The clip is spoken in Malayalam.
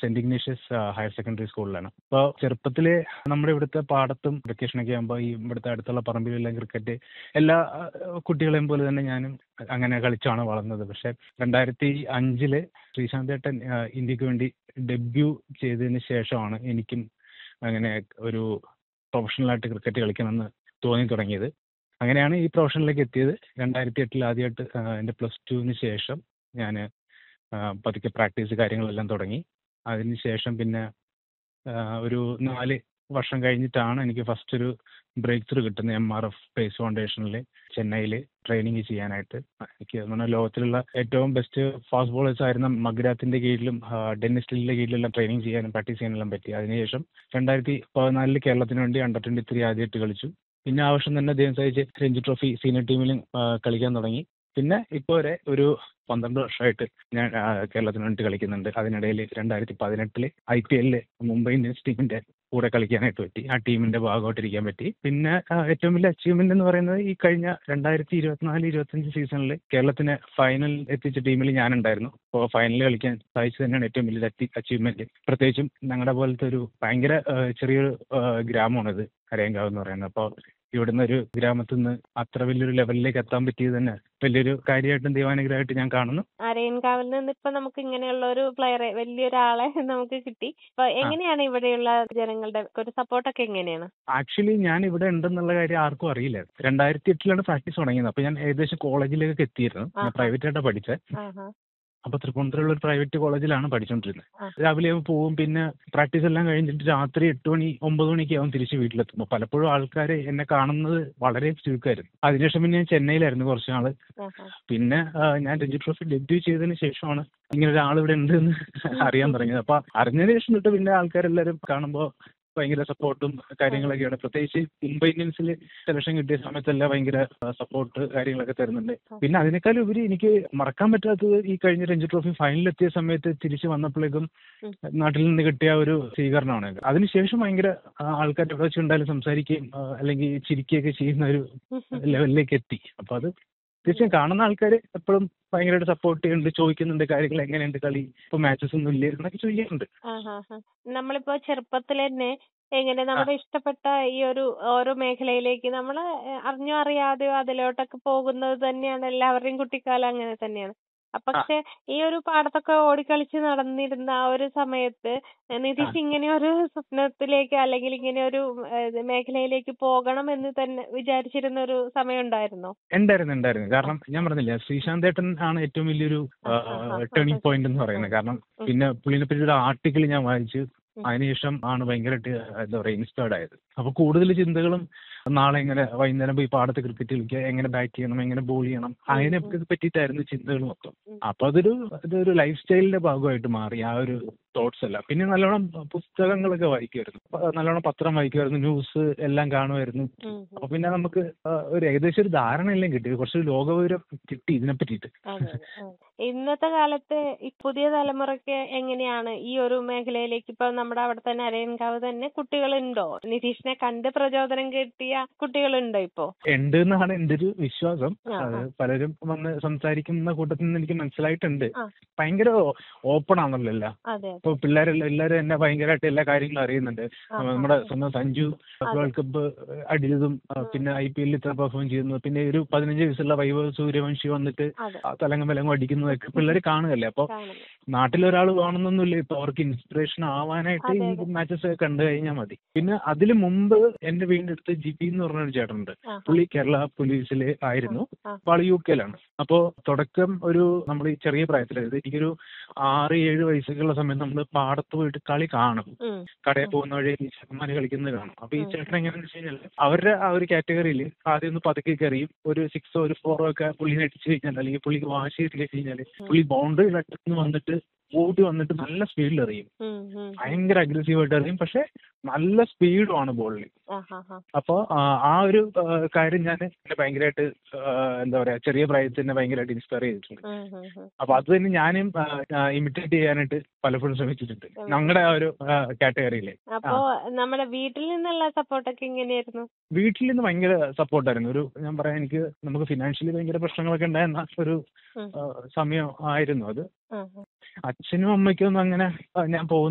സെന്റ് ഇഗ്നേഷ്യസ് ഹയർ സെക്കൻഡറി സ്കൂളിലാണ് അപ്പോൾ ചെറുപ്പത്തിൽ നമ്മുടെ ഇവിടുത്തെ പാടത്തും വെക്കേഷനൊക്കെ ആകുമ്പോൾ ഈ ഇവിടുത്തെ അടുത്തുള്ള പറമ്പിലെല്ലാം ക്രിക്കറ്റ് എല്ലാ ആ, കുട്ടികളെയും പോലെ തന്നെ ഞാനും അങ്ങനെ കളിച്ചാണ് വളർന്നത് പക്ഷെ രണ്ടായിരത്തി അഞ്ചില് ശ്രീശാന്ത് ഏട്ടൻ ആ, ഇന്ത്യക്ക് വേണ്ടി ഡെബ്യൂ ചെയ്തതിന് ശേഷമാണ് എനിക്കും അങ്ങനെ ഒരു പ്രൊഫഷണലായിട്ട് ക്രിക്കറ്റ് കളിക്കണമെന്ന് തോന്നി തുടങ്ങിയത് അങ്ങനെയാണ് ഈ പ്രൊഫഷനിലേക്ക് എത്തിയത് രണ്ടായിരത്തി എട്ടിൽ ആദ്യമായിട്ട് ആ, എൻ്റെ പ്ലസ് ടുവിന് ശേഷം ഞാൻ പതുക്കെ പ്രാക്ടീസ് കാര്യങ്ങളെല്ലാം തുടങ്ങി അതിന് ശേഷം പിന്നെ ആ, ഒരു നാല് വർഷം കഴിഞ്ഞിട്ടാണ് എനിക്ക് ഫസ്റ്റ് ഒരു ബ്രേക്ക് ത്രൂ കിട്ടുന്നത് എം ആർ എഫ് പേസ് ഫൗണ്ടേഷനിൽ ചെന്നൈയിൽ ട്രെയിനിങ് ചെയ്യാനായിട്ട് എനിക്ക് തോന്നുന്നു ലോകത്തിലുള്ള ഏറ്റവും ബെസ്റ്റ് ഫാസ്റ്റ് ബോളേഴ്സ് ആയിരുന്ന മഗ്രാത്തിന്റെ കീഴിലും ആ, ഡെന്നിസ് ലില്ലിന്റെ കീഴിലെല്ലാം ട്രെയിനിങ് ചെയ്യാനും പ്രാക്ടീസ് ചെയ്യാനെല്ലാം പറ്റി അതിനുശേഷം രണ്ടായിരത്തി പതിനാലിൽ കേരളത്തിന് വേണ്ടി അണ്ടർ ട്വന്റി ത്രീ ആദ്യമായിട്ട് കളിച്ചു പിന്നെ ആ വർഷം തന്നെ ദൈവം സഹിച്ച് രഞ്ജി ട്രോഫി സീനിയർ ടീമിലും ആ, കളിക്കാൻ തുടങ്ങി പിന്നെ ഇപ്പോൾ വരെ ഒരു പന്ത്രണ്ട് വർഷമായിട്ട് ഞാൻ ആ, കേരളത്തിന് വേണ്ടി കളിക്കുന്നുണ്ട് അതിനിടയിൽ രണ്ടായിരത്തി പതിനെട്ടില് ഐ പി എല്ലിൽ മുംബൈ ഇന്ത്യൻസ് ടീമിന്റെ കൂടെ കളിക്കാനായിട്ട് പറ്റി ആ ടീമിന്റെ ഭാഗമായിട്ടിരിക്കാൻ പറ്റി പിന്നെ ആ, ഏറ്റവും വലിയ അച്ചീവ്മെന്റ് എന്ന് പറയുന്നത് ഈ കഴിഞ്ഞ രണ്ടായിരത്തി ഇരുപത്തിനാല് ഇരുപത്തഞ്ച് സീസണിൽ കേരളത്തിന് ഫൈനൽ എത്തിച്ച ടീമിൽ ഞാനുണ്ടായിരുന്നു അപ്പോൾ ഫൈനലിൽ കളിക്കാൻ സാധിച്ചത് തന്നെയാണ് ഏറ്റവും വലിയ അച്ചീവ്മെന്റ് പ്രത്യേകിച്ചും ഞങ്ങളുടെ പോലത്തെ ഒരു ഭയങ്കര ആ, ചെറിയൊരു ആ, ഗ്രാമമാണിത് അരയങ്കാവ് എന്ന് പറയുന്നത് അപ്പോൾ ഇവിടുന്ന് ഒരു ഗ്രാമത്തിൽ നിന്ന് അത്ര വലിയൊരു ലെവലിലേക്ക് എത്താൻ പറ്റിയത് തന്നെ വലിയൊരു കാര്യമായിട്ടും ദൈവാനുഗ്രഹമായിട്ട് ഞാൻ കാണുന്നു അരയൻകാവിൽ നിന്ന് ഇപ്പൊ നമുക്ക് ഇങ്ങനെയുള്ള ഒരു പ്ലെയറെ വലിയൊരാളെ നമുക്ക് കിട്ടി അപ്പൊ എങ്ങനെയാണ് ഇവിടെയുള്ള ജനങ്ങളുടെ ഒരു സപ്പോർട്ടൊക്കെ എങ്ങനെയാണ് ആക്ച്വലി ഞാൻ ഇവിടെ ഉണ്ടെന്നുള്ള കാര്യം ആർക്കും അറിയില്ല രണ്ടായിരത്തി എട്ടിലാണ് പ്രാക്ടീസ് തുടങ്ങിയത് അപ്പോൾ ഞാൻ ഏകദേശം കോളേജിലേക്കൊക്കെ എത്തിയിരുന്നു ഞാൻ ആഹാ. പ്രൈവറ്റ് ആയിട്ടാണ് പഠിച്ചത് ആഹാ. അപ്പോൾ തൃപ്പൂണിത്തുറയുള്ള ഒരു പ്രൈവറ്റ് കോളേജിലാണ് പഠിച്ചുകൊണ്ടിരുന്നത് ആ. രാവിലെ ആവുമ്പോൾ പോവും പിന്നെ പ്രാക്ടീസ് എല്ലാം കഴിഞ്ഞിട്ട് രാത്രി എട്ട് മണി ഒമ്പത് മണിക്ക് ആവും തിരിച്ച് വീട്ടിലെത്തുമ്പോൾ പലപ്പോഴും ആൾക്കാർ എന്നെ കാണുന്നത് വളരെ ചുരുക്കമായിരുന്നു അതിനുശേഷം പിന്നെ ഞാൻ ചെന്നൈയിലായിരുന്നു കുറച്ച് നാൾ ആഹാ. പിന്നെ ആ, ഞാൻ രഞ്ജി ട്രോഫി ഡെബ്യൂ ചെയ്തതിന് ശേഷമാണ് ഇങ്ങനെ ഒരാൾ ഇവിടെ ഉണ്ട് എന്ന് അറിയാൻ തുടങ്ങിയത് അപ്പൊ അറിഞ്ഞതിന് ശേഷം തൊട്ട് പിന്നെ ആൾക്കാരെല്ലാവരും കാണുമ്പോൾ ഭയങ്കര സപ്പോർട്ടും കാര്യങ്ങളൊക്കെയാണ് പ്രത്യേകിച്ച് മുംബൈ ഇന്ത്യൻസിൽ സെലക്ഷൻ കിട്ടിയ സമയത്തെല്ലാം ഭയങ്കര സപ്പോർട്ട് കാര്യങ്ങളൊക്കെ തരുന്നുണ്ട് പിന്നെ അതിനേക്കാൾ ഉപരി എനിക്ക് മറക്കാൻ പറ്റാത്തത് ഈ കഴിഞ്ഞ രഞ്ജി ട്രോഫി ഫൈനലിലെത്തിയ സമയത്ത് തിരിച്ചു വന്നപ്പോഴേക്കും ഉം. നാട്ടിൽ നിന്ന് കിട്ടിയ ഒരു സ്വീകരണമാണ് അതിനുശേഷം ഭയങ്കര ആൾക്കാർ എവിടെ വെച്ചുണ്ടായാലും സംസാരിക്കുകയും ആ, അല്ലെങ്കിൽ ചിരിക്കുകയൊക്കെ ചെയ്യുന്ന ഒരു ലെവലിലേക്ക് എത്തി അപ്പൊ അത് തീർച്ചയായും കാണുന്ന ആൾക്കാർ എപ്പോഴും ഭയങ്കരമായിട്ട് സപ്പോർട്ട് ചെയ്യുന്നുണ്ട് ചോദിക്കുന്നുണ്ട് കാര്യങ്ങൾ എങ്ങനെയുണ്ട് കളി ഇപ്പൊ മാച്ചസ് ഒന്നും ഇല്ലേ എന്നൊക്കെ ചോദിക്കാറുണ്ട് ആഹാ, ആഹാ. നമ്മളിപ്പോ ചെറുപ്പത്തിൽ തന്നെ എങ്ങനെ നമ്മുടെ ഇഷ്ടപ്പെട്ട ഈ ഒരു ഓരോ മേഖലയിലേക്ക് നമ്മൾ അറിഞ്ഞോ അറിയാതെയോ അതിലോട്ടൊക്കെ പോകുന്നത് തന്നെയാണ് എല്ലാവരുടെയും കുട്ടിക്കാലം അങ്ങനെ തന്നെയാണ് അപ്പൊ പക്ഷെ ഈ ഒരു പാടത്തൊക്കെ ഓടിക്കളിച്ച് നടന്നിരുന്ന ആ ഒരു സമയത്ത് നിതീഷ് ഇങ്ങനെ ഒരു സ്വപ്നത്തിലേക്ക് അല്ലെങ്കിൽ ഇങ്ങനെ ഒരു ഏഹ്, മേഖലയിലേക്ക് പോകണം എന്ന് തന്നെ വിചാരിച്ചിരുന്ന ഒരു സമയം ഉണ്ടായിരുന്നോ ഉണ്ടായിരുന്നു ഉണ്ടായിരുന്നു കാരണം ഞാൻ പറഞ്ഞില്ല ശ്രീശാന്ത് ഏട്ടൻ ആണ് ഏറ്റവും വലിയൊരു ടേണിംഗ് പോയിന്റ് എന്ന് പറയുന്നത് കാരണം പിന്നെ പുള്ളിനെ പറ്റി ഒരു ആർട്ടിക്കിൾ ഞാൻ വായിച്ചു അതിനുശേഷം ആണ് ഭയങ്കരമായിട്ട് എന്താ പറയുക ഇൻസ്പയർഡ് ആയത് അപ്പൊ കൂടുതൽ ചിന്തകളും നാളെ എങ്ങനെ വൈകുന്നേരം പോയി പാടത്ത് ക്രിക്കറ്റ് കളിക്കുക എങ്ങനെ ബാറ്റ് ചെയ്യണം എങ്ങനെ ബോൾ ചെയ്യണം അതിനെ പറ്റിയിട്ടായിരുന്നു ചിന്തകൾ മൊത്തം അപ്പൊ അതൊരു അതൊരു ലൈഫ് സ്റ്റൈലിന്റെ ഭാഗമായിട്ട് മാറി ആ ഒരു തോട്ട്സ് എല്ലാം പിന്നെ നല്ലോണം പുസ്തകങ്ങളൊക്കെ വായിക്കുമായിരുന്നു അപ്പൊ നല്ലോണം പത്രം വായിക്കുമായിരുന്നു ന്യൂസ് എല്ലാം കാണുമായിരുന്നു ഉം, ഉം. അപ്പൊ പിന്നെ നമുക്ക് ആ, ഒരു ഏകദേശം ഒരു ധാരണയെല്ലാം കിട്ടി കുറച്ച് ലോകവിവരം കിട്ടി ഇതിനെ പറ്റിയിട്ട് അതെ, അതെ, അതെ. ഇന്നത്തെ കാലത്ത് ഈ പുതിയ തലമുറയ്ക്ക് എങ്ങനെയാണ് ഈ ഒരു മേഖലയിലേക്ക് ഇപ്പൊ നമ്മുടെ അവിടെ തന്നെ അരയൻകാവ് തന്നെ കുട്ടികളുണ്ടോ നിതീഷിനെ കണ്ട് പ്രചോദനം കിട്ടിയ കുട്ടികളുണ്ടോ ഇപ്പോ ഉണ്ട് എന്നാണ് എന്റെ ഒരു വിശ്വാസം ആ, അത് ആ. പലരും വന്ന് സംസാരിക്കുന്ന കൂട്ടത്തിൽ നിന്ന് എനിക്ക് മനസ്സിലായിട്ടുണ്ട് ആ. ഭയങ്കര ഓപ്പൺ ആണല്ലോ എല്ലാം അതെ ഇപ്പൊ പിള്ളേരെല്ലാം എല്ലാവരും എന്നെ ഭയങ്കരമായിട്ട് എല്ലാ കാര്യങ്ങളും അറിയുന്നുണ്ട് ആ, ആ, നമ്മുടെ ആ. സ്വന്തം സഞ്ജു അതെ. വേൾഡ് കപ്പ് അടിച്ചതും ആ, പിന്നെ ഐ പി എല്ലിൽ ഇത്ര പെർഫോം ചെയ്യുന്നു പിന്നെ ഒരു പതിനഞ്ച് വയസ്സുള്ള വൈഭവ് സൂര്യവംശി വന്നിട്ട് അതെ ആ തലങ്ങും വിലങ്ങും അടിക്കുന്നതൊക്കെ പിള്ളേർ കാണുകയല്ലേ അപ്പൊ കാണുന്നു നാട്ടിലൊരാൾ വേണമെന്നൊന്നുമില്ല ഇപ്പൊ അവർക്ക് ഇൻസ്പിറേഷൻ ആവാനായിട്ട് അതെ, ഈ അതെ. മാച്ചസ് ഒക്കെ കണ്ടു കഴിഞ്ഞാൽ മതി പിന്നെ അതില് മുമ്പ് എന്റെ വീടിന്റെ അടുത്ത് ജിപി എന്ന് പറഞ്ഞ ഒരു ചേട്ടനുണ്ട് ആ, പുള്ളി കേരള പോലീസിൽ ആയിരുന്നു ആ. അപ്പൊ ആള് യു കെയിലാണ് അപ്പോ തുടക്കം ഒരു നമ്മൾ ഈ ചെറിയ പ്രായത്തിൽ അതായത് എനിക്കൊരു ആറ് ഏഴ് വയസ്സൊക്കെയുള്ള സമയത്ത് നമ്മൾ പാടത്ത് പോയിട്ട് കളി കാണും ഉം, കടയിൽ പോകുന്ന വഴി ഈ ചെക്കന്മാര് കളിക്കുന്നത് കാണും അപ്പൊ ഈ ഉം. ചേട്ടൻ എങ്ങനെയാണെന്ന് വെച്ച് കഴിഞ്ഞാൽ അവരുടെ ആ ഒരു കാറ്റഗറിയിൽ ആദ്യം ഒന്ന് പതുക്കെ കയറിയും ഒരു സിക്സോ ഒരു ഫോറോ ഒക്കെ പുള്ളിനെ അടിച്ചു കഴിഞ്ഞാൽ അല്ലെങ്കിൽ പുള്ളിക്ക് വാശി കിട്ടി കഴിഞ്ഞാൽ പുള്ളി ബൗണ്ടറി നിന്ന് വന്നിട്ട് ഓടി വന്നിട്ട് നല്ല സ്പീഡിൽ എറിയും ഉം, ഉം. ഭയങ്കര അഗ്രസീവ് ആയിട്ട് എറിയും പക്ഷെ നല്ല സ്പീഡുമാണ് ബോളിൽ ആ, ആ, ആ. അപ്പോ ആ, ആ ഒരു ആ, കാര്യം ഞാൻ എന്നെ ഭയങ്കരമായിട്ട് ആ, എന്താ പറയാ ചെറിയ പ്രായത്തിൽ തന്നെ ഭയങ്കരമായിട്ട് ഇൻസ്പയർ ചെയ്തിട്ടുണ്ട് ഉം, ഉം, ഉം. അപ്പൊ അത് തന്നെ ഞാനും ഇമിറ്റേറ്റ് ചെയ്യാനായിട്ട് പലപ്പോഴും ശ്രമിച്ചിട്ടുണ്ട് ഞങ്ങളുടെ ആ ഒരു കാറ്റഗറിയില് അപ്പോ നമ്മുടെ വീട്ടിൽ നിന്നുള്ള സപ്പോർട്ടൊക്കെ എങ്ങനെയായിരുന്നു വീട്ടിൽ നിന്ന് ഭയങ്കര സപ്പോർട്ടായിരുന്നു ഒരു ഞാൻ പറയാം എനിക്ക് നമുക്ക് ഫിനാൻഷ്യലി ഭയങ്കര പ്രശ്നങ്ങളൊക്കെ ഉണ്ടായിരുന്ന ഒരു ഉം. ആ, സമയം ആയിരുന്നു അത് ആ, ആ. അച്ഛനും അമ്മയ്ക്കും ഒന്നും അങ്ങനെ ആ, ഞാൻ പോകുന്ന